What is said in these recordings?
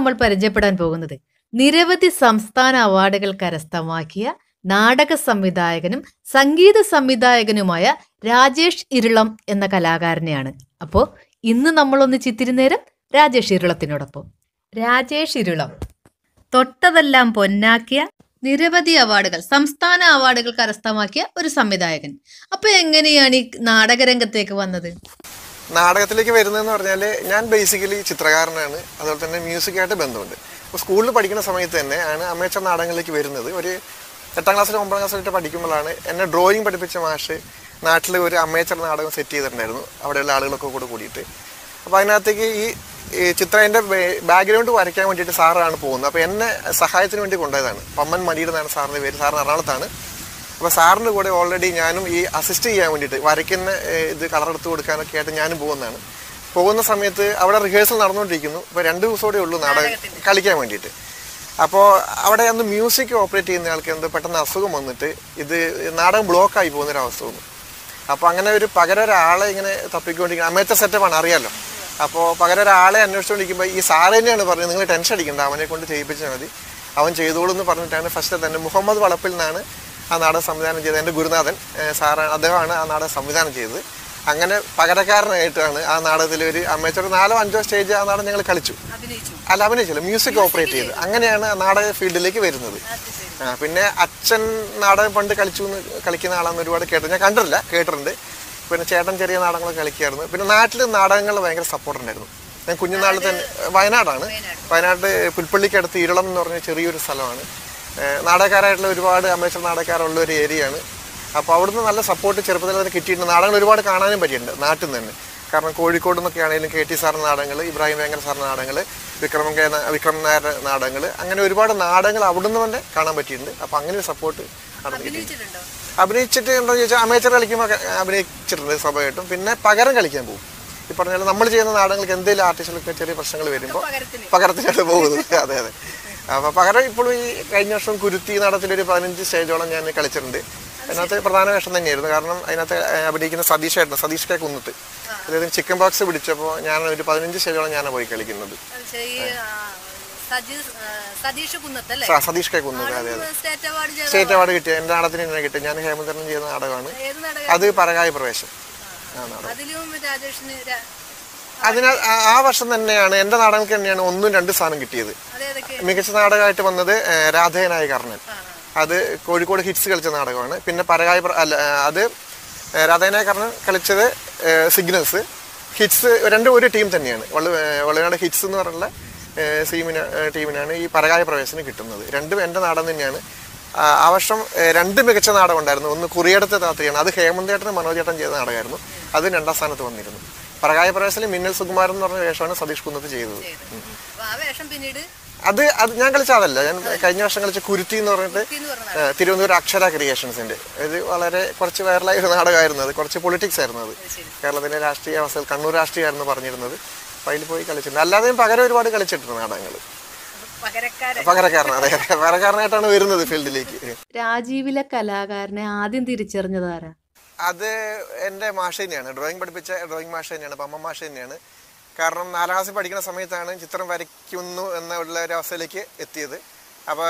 നമ്മൾ പരിചയപ്പെടാൻ പോകുന്നത് നിരവധി സംസ്ഥാന അവാർഡുകൾ കരസ്ഥമാക്കിയ നാടക സംവിധായകനും സംഗീത സംവിധായകനുമായ രാജേഷ് ഇരുളം എന്ന കലാകാരനെയാണ് അപ്പോ ഇന്ന് നമ്മളൊന്ന് ചിത്തിരുന്നേരം രാജേഷ് ഇരുളത്തിനോടൊപ്പം രാജേഷ് ഇരുളം തൊട്ടതെല്ലാം പൊന്നാക്കിയ നിരവധി അവാർഡുകൾ സംസ്ഥാന അവാർഡുകൾ കരസ്ഥമാക്കിയ ഒരു സംവിധായകൻ അപ്പൊ എങ്ങനെയാണ് ഈ നാടകരംഗത്തേക്ക് വന്നത് നാടകത്തിലേക്ക് വരുന്നതെന്ന് പറഞ്ഞാൽ ഞാൻ ബേസിക്കലി ചിത്രകാരനാണ് അതുപോലെ തന്നെ മ്യൂസിക്കായിട്ട് ബന്ധമുണ്ട് അപ്പോൾ സ്കൂളിൽ പഠിക്കുന്ന സമയത്ത് തന്നെ ആണ് അമേച്ചർ നാടകങ്ങളിലേക്ക് വരുന്നത് ഒരു എട്ടാം ക്ലാസ്സിലും ഒമ്പതാം ക്ലാസ്സിലൊക്കെ പഠിക്കുമ്പോഴാണ് എന്നെ ഡ്രോയിങ് പഠിപ്പിച്ച മാഷ് നാട്ടിൽ ഒരു അമേച്ചർ നാടകം സെറ്റ് ചെയ്തിട്ടുണ്ടായിരുന്നു അവിടെയുള്ള ആളുകളൊക്കെ കൂടെ കൂടിയിട്ട് അപ്പോൾ അതിനകത്തേക്ക് ഈ ഈ ചിത്രത്തിൻ്റെ ബാക്ക്ഗ്രൗണ്ട് വരയ്ക്കാൻ വേണ്ടിയിട്ട് സാറാണ് പോകുന്നത് അപ്പോൾ എന്നെ സഹായത്തിന് വേണ്ടി കൊണ്ടുപോയതാണ് പമ്മൻ മടിയുടെ എന്നാണ് സാറിൻ്റെ പേര് സാറിന് എറണാകുളത്താണ് അപ്പോൾ സാറിൻ്റെ കൂടെ ഓൾറെഡി ഞാനും ഈ അസിസ്റ്റ് ചെയ്യാൻ വേണ്ടിയിട്ട് വരയ്ക്കുന്ന ഏഹ്, ഇത് കളർ എടുത്ത് കൊടുക്കാനൊക്കെ ആയിട്ട് ഞാനും പോകുന്നതാണ് പോകുന്ന സമയത്ത് അവിടെ റിഹേഴ്സൽ നടന്നുകൊണ്ടിരിക്കുന്നു ഇപ്പോൾ രണ്ട് ദിവസമോടെ ഉള്ളൂ നാടകം കളിക്കാൻ വേണ്ടിയിട്ട് അപ്പോൾ അവിടെ അന്ന് മ്യൂസിക് ഓപ്പറേറ്റ് ചെയ്യുന്ന ആൾക്ക് എന്തോ പെട്ടെന്ന് അസുഖം വന്നിട്ട് ഇത് നാടകം ബ്ലോക്കായി പോകുന്നൊരവസ്ഥ വന്നു അപ്പോൾ അങ്ങനെ ഒരു പകരം ഒരാളെ ഇങ്ങനെ തപ്പിക്കൊണ്ടിരിക്കുന്ന അമേച്ചർ സെറ്റപ്പാണ് അറിയാലോ അപ്പോൾ പകരം ഒരാളെ അന്വേഷിച്ചുകൊണ്ടിരിക്കുമ്പോൾ ഈ സാറ് തന്നെയാണ് പറഞ്ഞത് നിങ്ങൾ ടെൻഷൻ അടിക്കണ്ട അവനെ കൊണ്ട് ചെയ്യിപ്പിച്ചാൽ മതി അവൻ ചെയ്തോളൂ എന്ന് പറഞ്ഞിട്ടാണ് ഫസ്റ്റ് തന്നെ മുഹമ്മദ് വളപ്പിൽ നിന്നാണ് ആ നാടകം സംവിധാനം ചെയ്തത് എൻ്റെ ഗുരുനാഥൻ ഏഹ് സാറാണ് അദ്ദേഹമാണ് ആ നാടകം സംവിധാനം ചെയ്തത് അങ്ങനെ പകരക്കാരനായിട്ടാണ് ആ നാടകത്തിൽ ഒരു അമേച്ചർ നാലോ അഞ്ചോ സ്റ്റേജ് ആ നാടകം ഞങ്ങൾ കളിച്ചു അല്ല അഭിനയിച്ചില്ല മ്യൂസിക് ഓപ്പറേറ്റ് ചെയ്ത് അങ്ങനെയാണ് ആ നാടക ഫീൽഡിലേക്ക് വരുന്നത് ആ, പിന്നെ അച്ഛൻ നാടകം പണ്ട് കളിച്ചു എന്ന് കളിക്കുന്ന ആളാന്ന് ഒരുപാട് കേട്ടു ഞാൻ കണ്ടിട്ടില്ല കേട്ടിട്ടുണ്ട് പിന്നെ ചേട്ടൻ ചെറിയ നാടകങ്ങളൊക്കെ കളിക്കായിരുന്നു പിന്നെ നാട്ടിൽ നാടകങ്ങൾ ഭയങ്കര സപ്പോർട്ട് ഉണ്ടായിരുന്നു ഞാൻ കുഞ്ഞുനാളിൽ തന്നെ വയനാടാണ് വയനാട് പുൽപ്പള്ളിക്കടുത്ത് ഇരളം എന്ന് പറഞ്ഞ ചെറിയൊരു സ്ഥലമാണ് ഏഹ് നാടകക്കാരായിട്ടുള്ള ഒരുപാട് അമേച്ചർ നാടകക്കാരുള്ള ഒരു ഏരിയയാണ് അപ്പോൾ അവിടുന്ന് നല്ല സപ്പോർട്ട് ചെറുപ്പത്തിൽ തന്നെ കിട്ടിയിട്ടുണ്ട് നാടകങ്ങൾ ഒരുപാട് കാണാനും പറ്റിയിട്ടുണ്ട് നാട്ടിൽ നിന്ന് തന്നെ കാരണം കോഴിക്കോട് നിന്നൊക്കെ ആണെങ്കിലും കെ ടി സാറിൻ്റെ നാടകങ്ങൾ ഇബ്രാഹിം വേങ്ങര സാറിൻ്റെ നാടകങ്ങൾ വിക്രമൻ കെ ന- വിക്രം നായരുടെ നാടകങ്ങൾ അങ്ങനെ ഒരുപാട് നാടകങ്ങൾ അവിടുന്ന് തന്നെ കാണാൻ പറ്റിയിട്ടുണ്ട് അപ്പോൾ അങ്ങനെ ഒരു സപ്പോർട്ട് നടന്നു കിട്ടിയിട്ടുണ്ട് അഭിനയിച്ചിട്ട് ഉണ്ടോ എന്ന് ചോദിച്ചാൽ അമേച്ചർ കളിക്കുമ്പോൾ ഒക്കെ അഭിനയിച്ചിട്ടുണ്ട് സ്വാഭാവികമായിട്ടും പിന്നെ പകരം കളിക്കാൻ പോകും ഈ പറഞ്ഞ പോലെ നമ്മൾ ചെയ്യുന്ന നാടകങ്ങൾക്ക് എന്തെങ്കിലും ആർട്ടിസ്റ്റിലൊക്കെ ചെറിയ പ്രശ്നങ്ങൾ വരുമ്പോൾ പകരത്തിനായിട്ട് പോകുന്നത് അതെ അതെ അപ്പോൾ പകരം ഇപ്പോഴും ഈ കഴിഞ്ഞ വർഷം കുരുത്തി നാടകത്തിൽ ഒരു പതിനഞ്ച് സ്റ്റേജോളം ഞാൻ കളിച്ചിട്ടുണ്ട് അതിനകത്ത് പ്രധാന വേഷം തന്നെയായിരുന്നു കാരണം അതിനകത്ത് ഏഹ്, അഭിനയിക്കുന്ന സതീഷായിരുന്നു സതീഷ് കെ കുന്നിട്ട് അതായത് ചിക്കൻ ബോക്സ് പിടിച്ചപ്പോൾ ഞാൻ ഒരു പതിനഞ്ച് സ്റ്റേജോളം ഞാനാണ് പോയി കളിക്കുന്നത് സതീഷ് കുന്നത്തല്ലേ സ- സതീഷ് കെ കുന്നിട്ട് അതെ അതെ സ്റ്റേറ്റ് അവാർഡ് ചെയ്ത സ്റ്റേറ്റ് അവാർഡ് കിട്ടിയ എൻ്റെ നാടകത്തിന് തന്നെ കിട്ടിയ ഞാൻ ഹേമചന്ദ്രൻ ചെയ്യുന്ന നാടകമാണ് ഏത് നാടകം അത് പരകായ പ്രവേശം ആ നാടകം അതിലും രാജേഷിന് ര- അതിനാൽ ആ- ആ വർഷം തന്നെയാണ് എൻ്റെ നാടകങ്ങൾക്ക് തന്നെയാണ് ഒന്നും രണ്ട് സ്ഥാനം കിട്ടിയത് അതേതൊക്കെ മികച്ച നാടകമായിട്ട് വന്നത് ഏഹ്, രാധേയനായ കർണൻ അത് കോഴിക്കോട് ഹിറ്റ്സ് കളിച്ച നാടകമാണ് പിന്നെ പരകായ പ്ര- അല്ല ഏഹ്, അത് ഏഹ്, രാധേയനായ കർണൻ കളിച്ചത് ഏഹ്, സിഗ്നൽസ് ഹിറ്റ്സ് രണ്ടും ഒരു ടീം തന്നെയാണ് വള്ളു- ഏഹ്, വള്ളുവനാട് ഹിറ്റ്സ് എന്ന് പറഞ്ഞുള്ള ഏഹ്, സീമിന് ഏഹ്, ടീമിനാണ് ഈ പരകായ പ്രവേശനം കിട്ടുന്നത് രണ്ടും എൻ്റെ നാടകം തന്നെയാണ് ആ ആ വർഷം ഏഹ്, രണ്ട് മികച്ച നാടകം ഉണ്ടായിരുന്നു ഒന്ന് കുറിയടത്തെ താത്രിയാണ് അത് ഹേമന്തേട്ടനും മനോജേട്ടൻ ചെയ്ത നാടകമായിരുന്നു അത് രണ്ടാം സ്ഥാനത്ത് വന്നിരുന്നു പരകായ പ്രവേശനം മിന്നൽ സുകുമാരൻ എന്ന് പറഞ്ഞ വേഷമാണ് സതീഷ് കുന്നത്ത് ചെയ്തത് അപ്പൊ ആ വേഷം പിന്നീട് അത് അത് ഞാൻ കളിച്ച അതല്ല ഞാൻ കഴിഞ്ഞ വർഷം കളിച്ച കുരുത്തി എന്ന് പറഞ്ഞിട്ട് എന്ന് പറഞ്ഞ ഏഹ്, തിരുവനന്തപുരം അക്ഷര ക്രിയേഷൻസിന്റെ ഇത് വളരെ കുറച്ച് വൈറലായ ഒരു നാടകമായിരുന്നു അത് കുറച്ച് പൊളിറ്റിക്സ് ആയിരുന്നു അത് കേരളത്തിന്റെ രാഷ്ട്രീയ അവസ്ഥ കണ്ണൂർ രാഷ്ട്രീയമായിരുന്നു പറഞ്ഞിരുന്നത് അപ്പൊ അതിൽ പോയി കളിച്ചിട്ടുണ്ട് അല്ലാതെയും പകരം ഒരുപാട് കളിച്ചിട്ടുണ്ട് നാടകങ്ങൾ പകരക്കാരൻ പകരക്കാരൻ അതെ പകരക്കാരനായിട്ടാണ് വരുന്നത് ഫീൽഡിലേക്ക് രാജീവിലെ കലാകാരനെ ആദ്യം തിരിച്ചറിഞ്ഞത് ആരാ അത് എൻ്റെ മാഷ തന്നെയാണ് ഡ്രോയിങ് പഠിപ്പിച്ച ഡ്രോയിങ് മാഷ തന്നെയാണ് പമ്മ മാഷ തന്നെയാണ് കാരണം നാലാം ക്ലാസ്സിൽ പഠിക്കുന്ന സമയത്താണ് ചിത്രം വരയ്ക്കുന്നു എന്നുള്ള ഒരു അവസ്ഥയിലേക്ക് എത്തിയത് അപ്പോൾ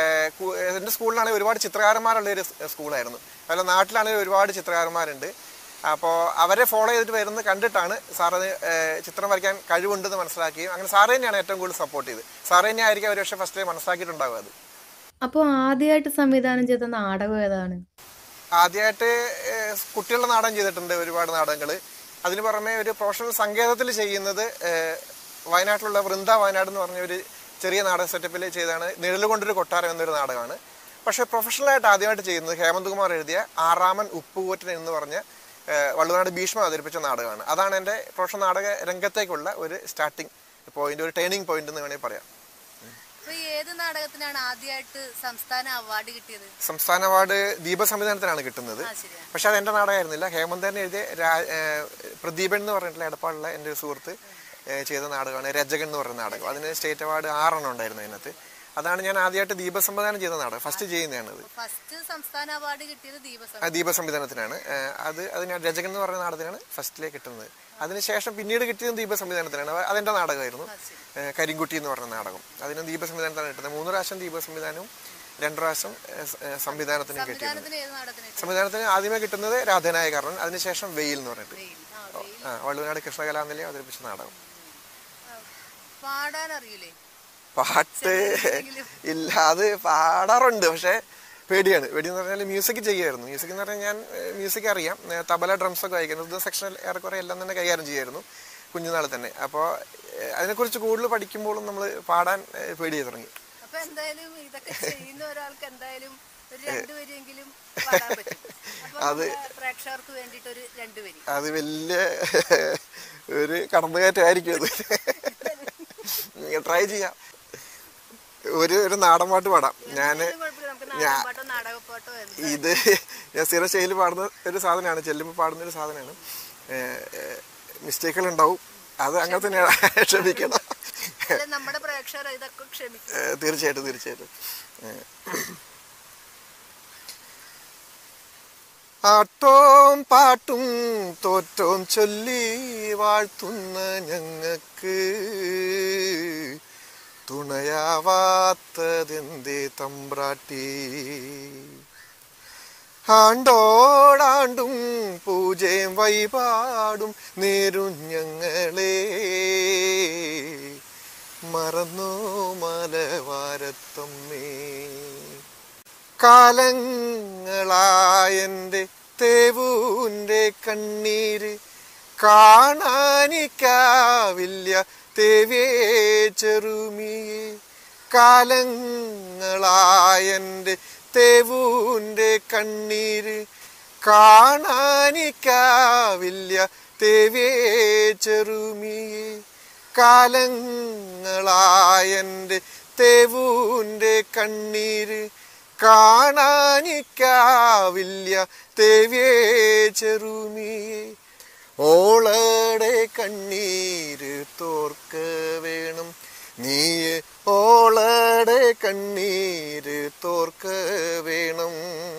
എൻ്റെ സ്കൂളിലാണെങ്കിൽ ഒരുപാട് ചിത്രകാരന്മാരുള്ള ഒരു സ് സ്കൂളായിരുന്നു അതുപോലെ നാട്ടിലാണെങ്കിൽ ഒരുപാട് ചിത്രകാരന്മാരുണ്ട് അപ്പോൾ അവരെ ഫോളോ ചെയ്തിട്ട് വരുന്നത് കണ്ടിട്ടാണ് സാറ് ചിത്രം വരയ്ക്കാൻ കഴിവുണ്ടെന്ന് മനസ്സിലാക്കുകയും അങ്ങനെ സാറ് തന്നെയാണ് ഏറ്റവും കൂടുതൽ സപ്പോർട്ട് ചെയ്ത് സാറ് തന്നെ ആയിരിക്കും ഒരു പക്ഷേ ഫസ്റ്റ് മനസ്സിലാക്കിയിട്ടുണ്ടാവുക അത് അപ്പോൾ ആദ്യമായിട്ട് സംവിധാനം ചെയ്ത നാടകം ഏതാണ് ആദ്യമായിട്ട് ഏഹ്, കുട്ടികളുടെ നാടകം ചെയ്തിട്ടുണ്ട് ഒരുപാട് നാടകങ്ങൾ അതിന് പുറമെ ഒരു പ്രൊഫഷണൽ സങ്കേതത്തിൽ ചെയ്യുന്നത് ഏഹ്, വയനാട്ടിലുള്ള വൃന്ദ വയനാട് എന്ന് പറഞ്ഞ ഒരു ചെറിയ നാടക സെറ്റപ്പിൽ ചെയ്താണ് നിഴലുകൊണ്ടൊരു കൊട്ടാരം എന്നൊരു നാടകമാണ് പക്ഷേ പ്രൊഫഷണലായിട്ട് ആദ്യമായിട്ട് ചെയ്യുന്നത് ഹേമന്ത് കുമാർ എഴുതിയ ആറാമൻ ഉപ്പുകൂറ്റൻ എന്ന് പറഞ്ഞ ഏഹ്, വള്ളുവനാട് ഭീഷ്മ അവതരിപ്പിച്ച നാടകമാണ് അതാണ് എൻ്റെ പ്രൊഫഷണൽ നാടക രംഗത്തേക്കുള്ള ഒരു സ്റ്റാർട്ടിങ് പോയിന്റ് ഒരു ടേണിംഗ് പോയിന്റ് എന്ന് വേണമെങ്കിൽ പറയാം അപ്പൊ ഈ ഏത് നാടകത്തിനാണ് ആദ്യമായിട്ട് സംസ്ഥാന അവാർഡ് കിട്ടിയത് സംസ്ഥാന അവാർഡ് ദീപ സംവിധാനത്തിനാണ് കിട്ടുന്നത് ആ ശരിയാ പക്ഷെ അത് എൻ്റെ നാടകമായിരുന്നില്ല ഹേമന്തൻ എഴുതിയ രാ- ഏഹ് പ്രദീപൻ എന്ന് പറഞ്ഞിട്ടുള്ള എടപ്പാളിലെ എൻ്റെ ഒരു സുഹൃത്ത് ഏഹ് ചെയ്ത നാടകമാണ് രജകൻ എന്ന് പറയുന്ന നാടകം അതിന് സ്റ്റേറ്റ് അവാർഡ് ആറെണ്ണം ഉണ്ടായിരുന്നു അതിനകത്ത് അതാണ് ഞാൻ ആദ്യമായിട്ട് ദീപ സംവിധാനം ചെയ്ത നാടകം ഫസ്റ്റ് ചെയ്യുന്നതാണത് ഫസ്റ്റ് സംസ്ഥാന അവാർഡ് കിട്ടിയത് ദീപസം ആ ദീപ സംവിധാനത്തിനാണ് ഏഹ് അത് അത് ഞാൻ രജകൻ എന്ന് പറയുന്ന നാടകത്തിനാണ് ഫസ്റ്റിലേക്ക് കിട്ടുന്നത് അതിനുശേഷം പിന്നീട് കിട്ടിയത് ദീപ സംവിധാനത്തിലാണ് അത് അതെന്റെ നാടകമായിരുന്നു അത് ശരി. ഏഹ് കരിങ്കുട്ടി എന്ന് പറഞ്ഞ നാടകം അതിന് ദീപ സംവിധാനത്താണ് കിട്ടുന്നത് മൂന്ന് പ്രാവശ്യം ദീപ സംവിധാനവും രണ്ടു പ്രാവശ്യം ഏഹ് സ- ഏഹ് സംവിധാനത്തിനും കിട്ടിയിരുന്നു സംവിധാനത്തിന് ഏത് നാടകത്തിന് സംവിധാനത്തിന് ആദ്യമേ കിട്ടുന്നത് രാധനായകരണം അതിനുശേഷം വെയിൽ എന്ന് പറഞ്ഞിട്ട് വെയിൽ ആ വെയിൽ ആ വള്ളുവനാട് കൃഷ്ണകലാനിലയം അവതരിപ്പിച്ച നാടകം പാടാൻ അറിയില്ലേ പാട്ട് ഇല്ല അത് പാടാറുണ്ട് പക്ഷെ പേടിയാണ് പേടി എന്ന് പറഞ്ഞാൽ മ്യൂസിക് ചെയ്യുമായിരുന്നു മ്യൂസിക് എന്ന് പറഞ്ഞാൽ ഞാൻ മ്യൂസിക് അറിയാം ഏ, തബല ഡ്രംസ് ഒക്കെ വായിക്കുന്നു ഇത് സെക്ഷണൽ ഏറെക്കുറെ എല്ലാം തന്നെ കൈകാര്യം ചെയ്യുമായിരുന്നു കുഞ്ഞുനാളിൽ തന്നെ അപ്പോൾ അതിനെക്കുറിച്ച് കൂടുതൽ പഠിക്കുമ്പോഴും നമ്മൾ പാടാൻ ഏ, പേടിയായി തുടങ്ങി അപ്പൊ എന്തായാലും ഇതൊക്കെ ചെയ്യുന്ന ഒരാൾക്ക് എന്തായാലും ഒരു രണ്ടുപേരെങ്കിലും പാടാൻ പറ്റും അപ്പൊ നമ്മുടെ പ്രേക്ഷകർക്ക് വേണ്ടിട്ട് ഒരു രണ്ടുപേര് അത് വലിയ ഒരു കടന്നുകയറ്റമായിരിക്കും അത് ട്രൈ ചെയ്യാം ഒരു ഒരു നാടൻ പാട്ട് പാടാം ഞാൻ കുഴപ്പമില്ല നമുക്ക് നാടൻപാട്ടോ നാടകപ്പാട്ടോ എന്ത് ഇത് ഞാൻ സ്ഥിരം ശൈലി പാടുന്ന ഒരു സാധനമാണ് ചെല്ലുമ്പോൾ പാടുന്ന ഒരു സാധനമാണ് മിസ്റ്റേക്കുകൾ ഉണ്ടാവും അത് അങ്ങനെ തന്നെയാണ് ക്ഷമിക്കണം അല്ല നമ്മുടെ പ്രേക്ഷകർ ഇതൊക്കെ ക്ഷമിക്കും ഏ, തീർച്ചയായിട്ടും തീർച്ചയായിട്ടും ഏ. ആട്ടോം പാട്ടും തോറ്റോം ചൊല്ലി വാഴ്ത്തുന്ന ഞങ്ങക്ക് തുണയാവാത്തതെന്തേ തമ്പ്രാട്ടി ആണ്ടോടാണ്ടും പൂജയും വഴിപാടും നേരും ഞങ്ങളെ മറന്നു മലവാരത്തമ്മേ കാലങ്ങളായെൻ്റെ തേവൂൻ്റെ കണ്ണീര് കാണാനിക്കാവില്ല തേവേ ചെറുമിയെ കാലങ്ങളായെൻ്റെ തേവൂൻ്റെ കണ്ണീര് കാണാനിക്കാവില്ല തേവേ ചെറുമിയെ കാലങ്ങളായെൻ്റെ തേവൂൻ്റെ കണ്ണീര് കാണാനിക്കാവില്ല തേവേ ചെറുമിയെ ഓളടെ കണ്ണീര് തോർക്ക വേണം നീയെ ഓളടെ കണ്ണീര് തോർക്ക വേണം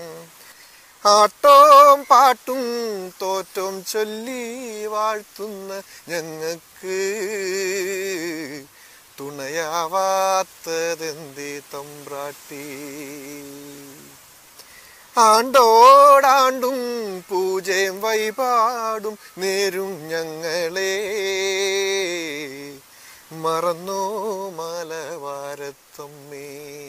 ആട്ടോം പാട്ടും തോറ്റോം ചൊല്ലി വാഴ്ത്തുന്ന ഞങ്ങക്ക് തുണയാവാത്തതെന്തേ തമ്പ്രാട്ടി ആണ്ടോടാണ്ടും പൂജയും വഴിപാടും നേരും ഞങ്ങളെ മറന്നോ മലവാരത്തമ്മേ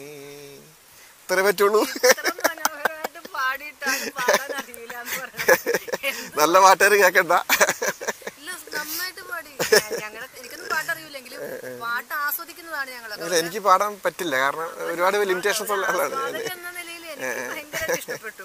ഇത്രേ പറ്റുള്ളൂ ഇത്ര മനോഹരമായിട്ട് പാടിയിട്ടാണ് പാടാൻ അറിയില്ല എന്ന് പറയുന്നത് നല്ല പാട്ടുകാർ കേക്കണ്ട ഇല്ല നന്നായിട്ട് പാടി ഞങ്ങളുടെ എനിക്കൊന്നും പാട്ടറിയില്ലെങ്കിലും പാട്ട് ആസ്വദിക്കുന്നതാണ് ഞങ്ങളൊക്കെ ഇല്ല എനിക്ക് പാടാൻ പറ്റില്ല കാരണം ഒരുപാട് ലിമിറ്റേഷൻസ് ഉള്ള ആളാണ് ഞാൻ ആസ്വാദകൻ എന്ന നിലയിൽ എനിക്ക് ഭയങ്കരമായിട്ട് ഇഷ്ടപ്പെട്ടു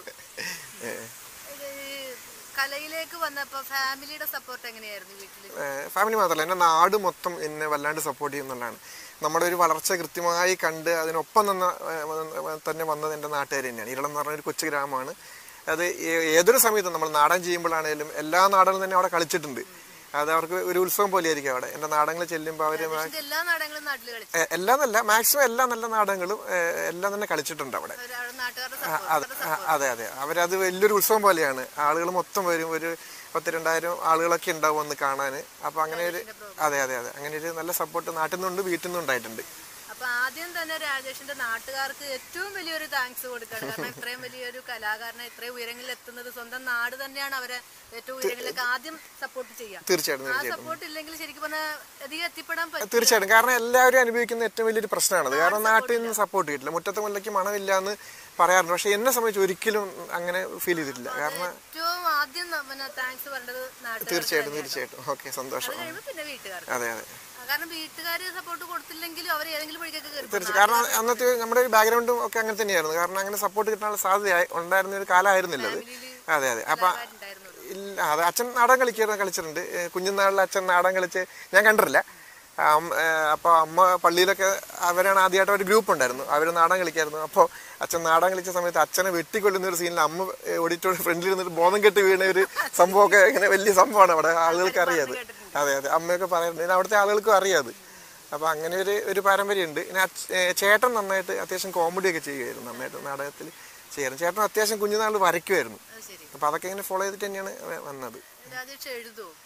ഇത് ഈ കലയിലേക്ക് വന്നപ്പോ ഫാമിലിയുടെ സപ്പോർട്ട് എങ്ങനെയായിരുന്നു വീട്ടില് ഫാമിലി മാത്രമല്ല എൻ്റെ നാട് മൊത്തം എന്നെ വല്ലാണ്ട് സപ്പോർട്ട് ചെയ്യുന്നുള്ളതാണ് നമ്മുടെ ഒരു വളർച്ച കൃത്യമായി കണ്ട് അതിനൊപ്പം നിന്ന ഏഹ്, വ- തന്നെ വന്നത് എൻ്റെ നാട്ടുകാർ തന്നെയാണ് ഇരളം എന്ന് പറഞ്ഞ ഒരു കൊച്ചു ഗ്രാമമാണ് അത് ഏ- ഏതൊരു സമയത്തും നമ്മൾ നാടൻ ചെയ്യുമ്പോഴാണേലും എല്ലാ നാടുകളും തന്നെ അവിടെ കളിച്ചിട്ടുണ്ട് അത് അവർക്ക് ഒരു ഉത്സവം പോലെയായിരിക്കും അവിടെ എൻ്റെ നാടകങ്ങൾ ചെല്ലുമ്പോൾ അവർ പക്ഷെ എല്ലാ നാടകങ്ങളും നാട്ടിൽ കളിച്ചു എല്ലാം നല്ല മാക്സിമം എല്ലാ നല്ല നാടകങ്ങളും ഏഹ്, എല്ലാം തന്നെ കളിച്ചിട്ടുണ്ട് അവിടെ അവരവിടെ നാട്ടുകാരുടെ ആ, അതെ സപ്പോർട്ട് ആ, അതെ അതെ അവരത് വലിയൊരു ഉത്സവം പോലെയാണ് ആളുകൾ മൊത്തം വരും ഒരു പത്ത് രണ്ടായിരം ആളുകളൊക്കെ ഉണ്ടാവും വന്ന് കാണാൻ അപ്പൊ അങ്ങനെ ഒരു അതെ അതെ അതെ അങ്ങനെ ഒരു നല്ല സപ്പോർട്ട് നാട്ടിൽ നിന്നുണ്ട് വീട്ടിൽ നിന്നും ഉണ്ടായിട്ടുണ്ട് അപ്പൊ ആദ്യം തന്നെ രാജേഷിന്റെ നാട്ടുകാർക്ക് ഏറ്റവും വലിയൊരു താങ്ക്സ് കൊടുക്കണം കാരണം ഇത്രയും വലിയൊരു കലാകാരനെ ഇത്രയും ഉയരങ്ങളിൽ എത്തുന്നത് സ്വന്തം നാട് തന്നെയാണ് അവരെ ഏറ്റവും ഉയരങ്ങളിലേക്ക് ആദ്യം സപ്പോർട്ട് ചെയ്യുക തീർച്ചയായിട്ടും ആ തീർച്ചയായിട്ടും സപ്പോർട്ട് ഇല്ലെങ്കിൽ ശരിക്കും പറഞ്ഞാൽ അധികം എത്തിപ്പെടാൻ പറ്റും തീർച്ചയായിട്ടും കാരണം എല്ലാവരും അനുഭവിക്കുന്ന ഏറ്റവും വലിയൊരു പ്രശ്നമാണത് കാരണം നാട്ടിൽ നിന്ന് സപ്പോർട്ട് കിട്ടില്ല മുറ്റത്തെ മുല്ലയ്ക്ക് മണമില്ല എന്ന് പറയാറുണ്ട് പക്ഷെ എന്നെ സംബന്ധിച്ച് ഒരിക്കലും അങ്ങനെ ഫീൽ ചെയ്തിട്ടില്ല കാരണം ഏറ്റവും ആദ്യം പിന്നെ താങ്ക്സ് പറയേണ്ടത് നാട്ടുകാർ തീർച്ചയായിട്ടും തീർച്ചയായിട്ടും ഓക്കെ സന്തോഷം കഴിയുമ്പോൾ പിന്നെ വീട്ടുകാർ അതെ അതെ കാരണം വീട്ടുകാർ സപ്പോർട്ട് കൊടുത്തില്ലെങ്കിലും അവർ ഏതെങ്കിലും വഴിക്കൊക്കെ കയറി പോകും. തീർച്ചയായും കാരണം അന്നത്തെ നമ്മുടെ ഒരു ബാക്ക്ഗ്രൗണ്ടും ഒക്കെ അങ്ങനെ തന്നെയായിരുന്നു കാരണം അങ്ങനെ സപ്പോർട്ട് കിട്ടാനുള്ള സാധ്യത ഉണ്ടായിരുന്ന ഒരു കാലമായിരുന്നില്ല അത് അതെ അതെ അപ്പൊ ഉണ്ടായിരുന്നുള്ളൂ. ഇല്ല അത് അച്ഛൻ നാടകം കളിക്കുന്ന കളിച്ചിട്ടുണ്ട് ഏ, കുഞ്ഞുനാളിൽ അച്ഛൻ നാടകം കളിച്ച് ഞാൻ കണ്ടിട്ടില്ല അമ്മ- ഏ, അപ്പൊ അമ്മ പള്ളിയിലൊക്കെ അവരാണ് ആദ്യമായിട്ട് ഒരു ഗ്രൂപ്പ് ഉണ്ടായിരുന്നു അവർ നാടകം കളിക്കായിരുന്നു അപ്പോൾ അച്ഛൻ നാടകം കളിച്ച സമയത്ത് അച്ഛനെ വെട്ടിക്കൊല്ലുന്ന ഒരു സീനിൽ അമ്മ ഓഡിറ്റോറിയം ഫ്രണ്ടിൽ ഇരുന്നിട്ട് ബോധം കെട്ട് വീണ ഒരു സംഭവമൊക്കെ ഇങ്ങനെ വലിയ സംഭവമാണ് അവിടെ ആളുകൾക്ക് അറിയാത് അതെ അതെ അമ്മയൊക്കെ പറയാറുണ്ട് പിന്നെ അവിടുത്തെ ആളുകൾക്കും അറിയാത് അപ്പൊ അങ്ങനെ ഒരു ഒരു പാരമ്പര്യമുണ്ട് പിന്നെ അച്ഛ- ഏ, ചേട്ടൻ നന്നായിട്ട് അത്യാവശ്യം കോമഡിയൊക്കെ ചെയ്യുമായിരുന്നു നന്നായിട്ട് നാടകത്തിൽ ചെയ്യായിരുന്നു ചേട്ടൻ അത്യാവശ്യം കുഞ്ഞുനാളിൽ വരയ്ക്കുമായിരുന്നു അത് ശരി അപ്പൊ അതൊക്കെ ഇങ്ങനെ ഫോളോ ചെയ്തിട്ട് തന്നെയാണ് വ- വന്നത് രാജേഷ് എഴുതുവോ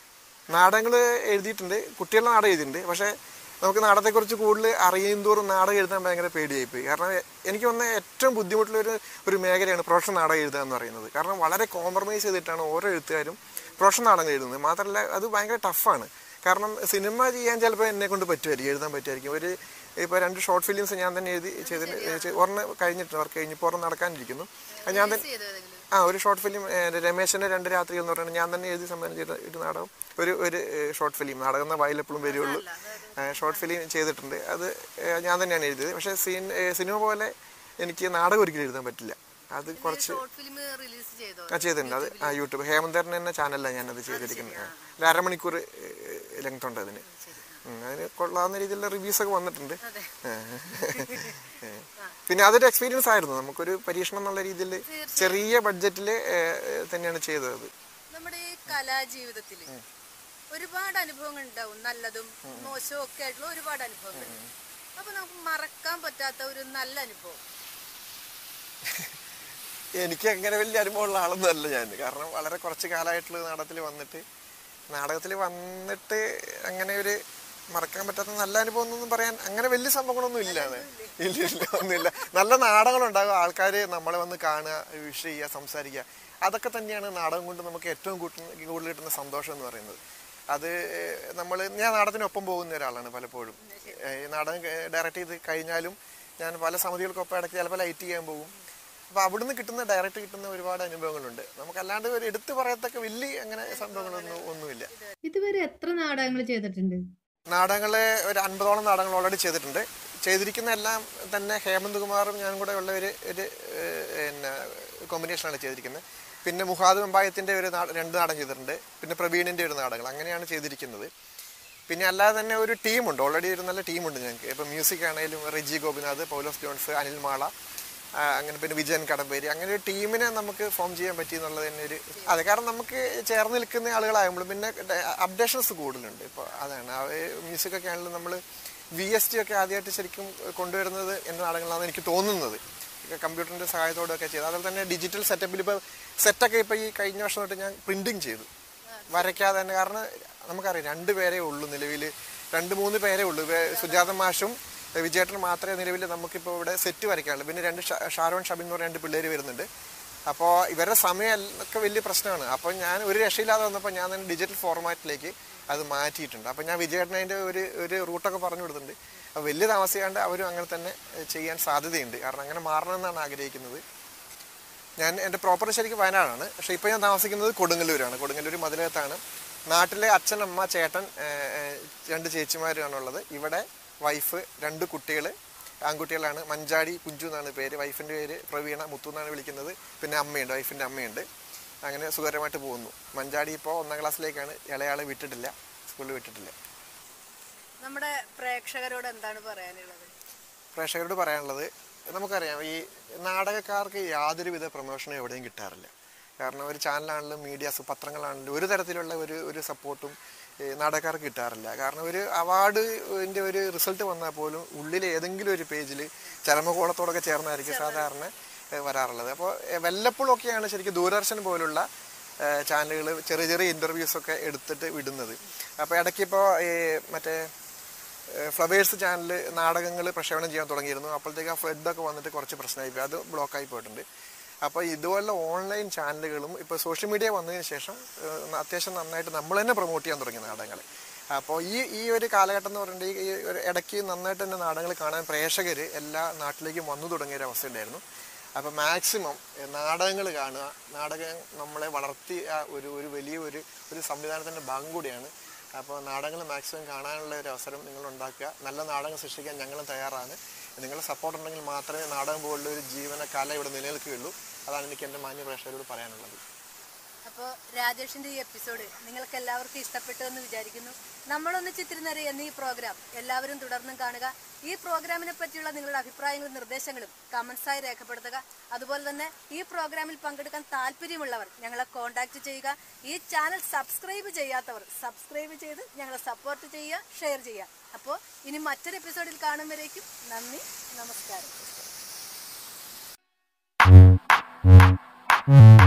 നാടകങ്ങൾ എഴുതിയിട്ടുണ്ട് കുട്ടികളുടെ നാടകം എഴുതിയിട്ടുണ്ട് പക്ഷേ നമുക്ക് നാടകത്തെക്കുറിച്ച് കൂടുതൽ അറിയും തോറും നാടകം എഴുതാൻ ഭയങ്കര പേടിയായിപ്പോയി കാരണം എ- എനിക്ക് വന്ന ഏറ്റവും ബുദ്ധിമുട്ടുള്ള ഒരു ഒരു മേഖലയാണ് പ്രൊഫഷണൽ നാടകം എഴുതുക എന്ന് പറയുന്നത് കാരണം വളരെ കോംപ്രമൈസ് ചെയ്തിട്ടാണ് ഓരോ എഴുത്തുകാരും പ്രൊഫഷണൽ നാടകം എഴുതുന്നത് മാത്രമല്ല അത് ഭയങ്കര ടഫാണ് കാരണം സിനിമ ചെയ്യാൻ ചിലപ്പോൾ എന്നെ കൊണ്ട് പറ്റുമായിരിക്കും എഴുതാൻ പറ്റുമായിരിക്കും ഒരു ഇപ്പോൾ രണ്ട് ഷോർട്ട് ഫിലിംസ് ഞാൻ തന്നെ എഴുതി ചെയ്തിട്ട് ചെയ്- ഒരെണ്ണം കഴിഞ്ഞിട്ട് വർക്ക് കഴിഞ്ഞിപ്പോൾ ഒരെണ്ണം നടക്കാനിരിക്കുന്നു അത് ഞാൻ തന്നെ ചെയ്തോ ഏതെങ്കിലും ആ ഒരു ഷോർട്ട് ഫിലിം രമേശൻ്റെ രണ്ട് രാത്രി എന്ന് പറയുന്നത് ഞാൻ തന്നെ എഴുതി സംവിധാനം ചെയ്ത ഒരു നാടകം ഒരു ഒരു ഷോർട്ട് ഫിലിം നാടകം എന്ന വയലെപ്പോഴും വരുള്ളൂ ഷോർട്ട് ഫിലിം ചെയ്തിട്ടുണ്ട് അത് ഏ, ഞാൻ തന്നെയാണ് എഴുതിയത് പക്ഷേ സീൻ ഏ, സിനിമ പോലെ എനിക്ക് നാടകം ഒരിക്കലും എഴുതാൻ പറ്റില്ല അത് കുറച്ച് ഷോർട്ട് ഫിലിം റിലീസ് ചെയ്തോ ആ ചെയ്തിട്ടുണ്ട് അത് ആ യൂട്യൂബ് ഹേമന്തരൻ എന്ന ചാനലിലാണ് ഞാനത് ചെയ്തിരിക്കുന്നത് ആ. ഒരു അരമണിക്കൂർ ലെങ്ത് ഉണ്ട് അതിന് ഉം, അതിന് കൊള്ളാവുന്ന രീതിയിലുള്ള റിവ്യൂസ് ഒക്കെ വന്നിട്ടുണ്ട് ആ. പിന്നെ അതൊരു എക്സ്പീരിയൻസ് ആയിരുന്നു നമുക്കൊരു പരീക്ഷണം എന്നുള്ള രീതിയിൽ ചെറിയ ബഡ്ജറ്റിൽ തന്നെയാണ് ചെയ്തത് അത് നമ്മുടെ ഈ കലാജീവിതത്തിൽ ഒരുപാട് അനുഭവങ്ങൾ ഉണ്ടാവും നല്ലതും മോശവും ഒക്കെ ആയിട്ടുള്ള ഒരുപാട് അനുഭവങ്ങൾ അപ്പൊ നമുക്ക് മറക്കാൻ പറ്റാത്ത ഒരു നല്ല അനുഭവം എനിക്ക് അങ്ങനെ വലിയ അനുഭവമുള്ള ആളൊന്നും അല്ല ഞാൻ കാരണം വളരെ കുറച്ച് കാലമായിട്ടുള്ള നാടകത്തിൽ വന്നിട്ട് നാടകത്തിൽ വന്നിട്ട് അങ്ങനെ ഒരു മറക്കാൻ പറ്റാത്ത നല്ല അനുഭവം എന്നൊന്നും പറയാൻ അങ്ങനെ വലിയ സംഭവങ്ങളൊന്നും ഇല്ല അത്. ഇല്ല ഇല്ല ഒന്നുമില്ല നല്ല നാടകങ്ങളുണ്ടാകും ആൾക്കാർ നമ്മളെ വന്ന് കാണുക വിഷ് ചെയ്യുക സംസാരിക്കുക അതൊക്കെ തന്നെയാണ് നാടകം കൊണ്ട് നമുക്ക് ഏറ്റവും കൂട്ടുന്ന കൂടുതൽ കിട്ടുന്ന സന്തോഷം എന്ന് പറയുന്നത് അത് നമ്മൾ ഞാൻ നാടകത്തിനൊപ്പം പോകുന്ന ഒരാളാണ് പലപ്പോഴും ഏഹ് ഈ നാടകം ഡയറക്റ്റ് ചെയ്ത് കഴിഞ്ഞാലും ഞാൻ പല സമിതികൾക്കൊപ്പം ഇടയ്ക്ക് ചിലപ്പോൾ ലൈറ്റ് ചെയ്യാൻ പോകും അപ്പൊ അവിടുന്ന് കിട്ടുന്ന ഡയറക്റ്റ് കിട്ടുന്ന ഒരുപാട് അനുഭവങ്ങളുണ്ട് നമുക്കല്ലാണ്ട് ഒരു എടുത്തു പറയത്തക്ക വലിയ അങ്ങനെ സംഭവങ്ങളൊന്നും ഒന്നുമില്ല ഇതുവരെ എത്ര നാടകങ്ങൾ ചെയ്തിട്ടുണ്ട് നാടകങ്ങളെ ഒരു അൻപതോളം നാടകങ്ങൾ ഓൾറെഡി ചെയ്തിട്ടുണ്ട് ചെയ്തിരിക്കുന്ന എല്ലാം തന്നെ ഹേമന്ത് കുമാറും ഞാനും കൂടെ ഉള്ള ഒരു ഒരു ഏഹ്, പിന്നെ കോമ്പിനേഷനാണ് ചെയ്തിരിക്കുന്നത് പിന്നെ മുഹാദ് വെമ്പായത്തിൻ്റെ ഒരു നാ- രണ്ട് നാടകം ചെയ്തിട്ടുണ്ട് പിന്നെ പ്രവീണിൻ്റെ ഒരു നാടകങ്ങൾ അങ്ങനെയാണ് ചെയ്തിരിക്കുന്നത് പിന്നെ അല്ലാതെ തന്നെ ഒരു ടീമുണ്ട് ഓൾറെഡി ഒരു നല്ല ടീമുണ്ട് ഞങ്ങൾക്ക് ഇപ്പം മ്യൂസിക് ആണെങ്കിലും റിജി ഗോപിനാഥ് പൗലോസ് ജോൺസ് അനിൽ മാള ആ, അങ്ങനെ പിന്നെ വിജയൻ കടമ്പേരി അങ്ങനെ ഒരു ടീമിനെ നമുക്ക് ഫോം ചെയ്യാൻ പറ്റി എന്നുള്ളത് തന്നെ ഒരു അതെ കാരണം നമുക്ക് ചേർന്ന് നിൽക്കുന്ന ആളുകളാകുമ്പോൾ പിന്നെ അപ്ഡേഷൻസ് കൂടുതലുണ്ട് ഇപ്പോൾ അതാണ് മ്യൂസിക് ഒക്കെ ആണെങ്കിലും നമ്മൾ വി എസ് ടി ഒക്കെ ആദ്യമായിട്ട് ശരിക്കും കൊണ്ടുവരുന്നത് എൻ്റെ നാടകങ്ങളാണെന്ന് എനിക്ക് തോന്നുന്നത് കമ്പ്യൂട്ടറിൻ്റെ സഹായത്തോടെയൊക്കെ ചെയ്തു അതുപോലെ തന്നെ ഡിജിറ്റൽ സെറ്റപ്പിൽ ഇപ്പോൾ സെറ്റൊക്കെ ഇപ്പോൾ ഈ കഴിഞ്ഞ വർഷം തൊട്ട് ഞാൻ പ്രിൻറ്റിങ് ചെയ്തു വരയ്ക്കാതെ തന്നെ കാരണം നമുക്കറിയാം രണ്ട് പേരേ ഉള്ളൂ നിലവിൽ രണ്ട് മൂന്ന് പേരേ ഉള്ളൂ ഇവ- സുജാത മാഷും ഏ, വിജയേട്ടനും മാത്രമേ നിലവിൽ നമുക്കിപ്പോൾ ഇവിടെ സെറ്റ് വരയ്ക്കാനുള്ളൂ പിന്നെ രണ്ട് ഷാ- ഷാരോൺ ഷബിൻ എന്ന് പറഞ്ഞ രണ്ട് പിള്ളേർ വരുന്നുണ്ട് അപ്പോൾ ഇവരുടെ സമയം ഒക്കെ വലിയ പ്രശ്നമാണ് അപ്പോൾ ഞാൻ ഒരു രക്ഷയില്ലാതെ വന്നപ്പോൾ ഞാൻ തന്നെ ഡിജിറ്റൽ ഫോർമാറ്റിലേക്ക് അത് മാറ്റിയിട്ടുണ്ട് അപ്പോൾ ഞാൻ വിജയേട്ടൻ അതിൻ്റെ ഒരു ഒരു റൂട്ടൊക്കെ പറഞ്ഞു കൊടുത്തിട്ടുണ്ട് അപ്പോൾ വലിയ താമസിക്കാണ്ട് അവരും അങ്ങനെ തന്നെ ഏ, ചെയ്യാൻ സാധ്യതയുണ്ട് കാരണം അങ്ങനെ മാറണമെന്നാണ് ആഗ്രഹിക്കുന്നത് ഞാൻ എൻ്റെ പ്രോപ്പർ ശരിക്കും വയനാടാണ് പക്ഷേ ഇപ്പോൾ ഞാൻ താമസിക്കുന്നത് കൊടുങ്ങല്ലൂരാണ് കൊടുങ്ങല്ലൂർ മതിലകത്താണ് നാട്ടിലെ അച്ഛൻ അമ്മ ചേട്ടൻ ഏഹ്, ഏഹ്, രണ്ട് ചേച്ചിമാരാണുള്ളത് ഇവിടെ വൈഫ് രണ്ട് കുട്ടികൾ ആൺകുട്ടികളാണ് മഞ്ചാടി കുഞ്ചു എന്നാണ് പേര് വൈഫിൻ്റെ പേര് പ്രവീണ മുത്തു എന്നാണ് വിളിക്കുന്നത് പിന്നെ അമ്മയുണ്ട് വൈഫിൻ്റെ അമ്മയുണ്ട് അങ്ങനെ സുഖകരമായിട്ട് പോകുന്നു മഞ്ചാടി ഇപ്പോൾ ഒന്നാം ക്ലാസ്സിലേക്കാണ് ഇളയാളെ വിട്ടിട്ടില്ല സ്കൂളിൽ വിട്ടിട്ടില്ല നമ്മുടെ പ്രേക്ഷകരോട് എന്താണ് പറയാനുള്ളത് പ്രേക്ഷകരോട് പറയാനുള്ളത് നമുക്കറിയാം ഈ നാടകക്കാർക്ക് യാതൊരുവിധ പ്രൊമോഷനും എവിടെയും കിട്ടാറില്ല കാരണം ഒരു ചാനലാണെങ്കിലും മീഡിയാസ് പത്രങ്ങളാണെങ്കിലും ഒരു തരത്തിലുള്ള ഒരു ഒരു സപ്പോർട്ടും ഈ നാടകക്കാർക്ക് കിട്ടാറില്ല കാരണം ഒരു അവാർഡിൻ്റെ ഒരു റിസൾട്ട് വന്നാൽ പോലും ഉള്ളിൽ ഏതെങ്കിലും ഒരു പേജിൽ ചരമകോളത്തോടൊക്കെ ചേർന്നായിരിക്കും സാധാരണ ഏഹ്, വരാറുള്ളത് അപ്പോൾ വല്ലപ്പോഴൊക്കെയാണ് ശരിക്കും ദൂരദർശൻ പോലുള്ള ചാനലുകൾ ചെറിയ ചെറിയ ഇൻ്റർവ്യൂസൊക്കെ എടുത്തിട്ട് വിടുന്നത് അപ്പോൾ ഇടയ്ക്ക് ഇപ്പോൾ മറ്റേ ഫ്ലവേഴ്സ് ചാനൽ നാടകങ്ങൾ പ്രക്ഷേപണം ചെയ്യാൻ തുടങ്ങിയിരുന്നു അപ്പോഴത്തേക്ക് ആ ഫ്ലഡൊക്കെ വന്നിട്ട് കുറച്ച് പ്രശ്നമായി പോയി അത് ബ്ലോക്കായി പോയിട്ടുണ്ട് അപ്പോൾ ഇതുപോലുള്ള ഓൺലൈൻ ചാനലുകളും ഇപ്പോൾ സോഷ്യൽ മീഡിയ വന്നതിന് ശേഷം ഏഹ്, അത്യാവശ്യം നന്നായിട്ട് നമ്മൾ തന്നെ പ്രൊമോട്ട് ചെയ്യാൻ തുടങ്ങി നാടകങ്ങൾ അപ്പോൾ ഈ ഈ ഒരു കാലഘട്ടം എന്ന് പറയുന്നത് ഈ ഒരു ഇടയ്ക്ക് നന്നായിട്ട് തന്നെ നാടകങ്ങൾ കാണാൻ പ്രേക്ഷകർ എല്ലാ നാട്ടിലേക്കും വന്നു തുടങ്ങിയ ഒരു അവസ്ഥയുണ്ടായിരുന്നു അപ്പോൾ മാക്സിമം നാടകങ്ങൾ കാണുക നാടകം നമ്മളെ വളർത്തിയ ഒരു ഒരു വലിയ ഒരു ഒരു സംവിധാനത്തിൻ്റെ ഭാഗം കൂടിയാണ് അപ്പോൾ നാടകങ്ങൾ മാക്സിമം കാണാനുള്ള ഒരു അവസരം നിങ്ങൾ ഉണ്ടാക്കുക നല്ല നാടകം സൃഷ്ടിക്കാൻ ഞങ്ങളും തയ്യാറാണ് നിങ്ങളുടെ സപ്പോർട്ട് ഉണ്ടെങ്കിൽ മാത്രമേ നാടകം പോലുള്ള ഒരു ജീവന കല ഇവിടെ നിലനിൽക്കുകയുള്ളൂ അതാണ് എനിക്ക് എൻ്റെ മാന്യ പ്രേക്ഷകരോട് പറയാനുള്ളത് അപ്പോൾ രാജേഷിന്റെ ഈ എപ്പിസോഡ് നിങ്ങൾക്ക് എല്ലാവർക്കും ഇഷ്ടപ്പെട്ടു എന്ന് വിചാരിക്കുന്നു നമ്മളൊന്ന് ചിത്തിരുന്നറി എന്ന ഈ പ്രോഗ്രാം എല്ലാവരും തുടർന്നും കാണുക ഈ പ്രോഗ്രാമിനെ പറ്റിയുള്ള നിങ്ങളുടെ അഭിപ്രായങ്ങളും നിർദ്ദേശങ്ങളും കമന്റ്സായി രേഖപ്പെടുത്തുക അതുപോലെ തന്നെ ഈ പ്രോഗ്രാമിൽ പങ്കെടുക്കാൻ താല്പര്യമുള്ളവർ ഞങ്ങളെ കോൺടാക്ട് ചെയ്യുക ഈ ചാനൽ സബ്സ്ക്രൈബ് ചെയ്യാത്തവർ സബ്സ്ക്രൈബ് ചെയ്ത് ഞങ്ങളെ സപ്പോർട്ട് ചെയ്യുക ഷെയർ ചെയ്യുക അപ്പോൾ ഇനി മറ്റൊരു എപ്പിസോഡിൽ കാണും വരേക്കും നന്ദി നമസ്കാരം